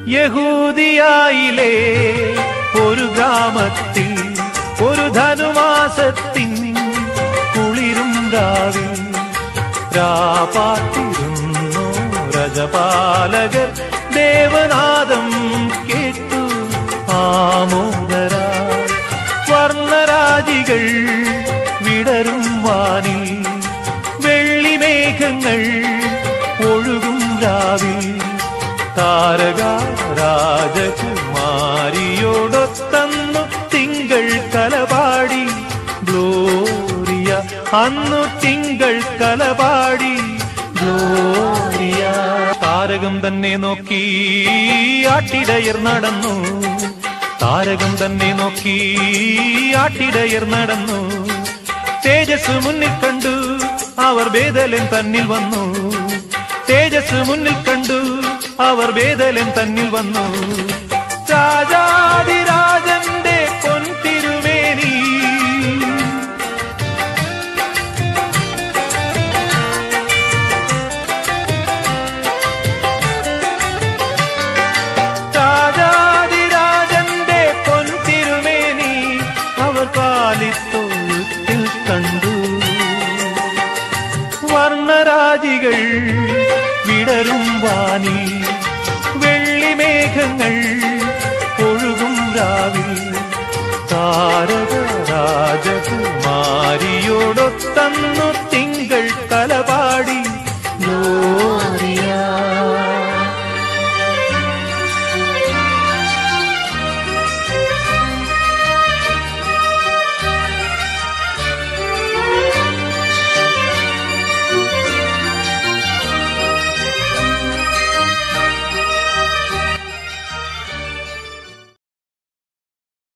യഹൂദിയായിലെ ഒരു ഗ്രാമത്തിൽ ഒരു ധനുമാസത്തിൻ കുളിരും രാവിൽ രാപാട്ടിരുന്നു രജപാലകർ ദേവനാദം കേട്ടു ആമോദരാ വർണ്ണരാജികൾ വിടരും വാനിൽ വെള്ളിമേഘങ്ങൾ ഒഴുകും രാവിൽ താരക രാജകുമാരിയോടൊത്തന്നു തിങ്കൾ കലപാടി ഗ്ലോറിയ അന്നു തിങ്കൾ കലപാടി ഗ്ലോറിയ താരകം തന്നെ നോക്കി ആട്ടിടയർ നടന്നു താരകം തന്നെ നോക്കി ആട്ടിടയർ നടന്നു തേജസ് മുന്നിൽ കണ്ടു അവർ വേദലൻ തന്നിൽ വന്നു തേജസ് മുന്നിൽ കണ്ടു അവർ വേദലൻ തന്നിൽ വന്നു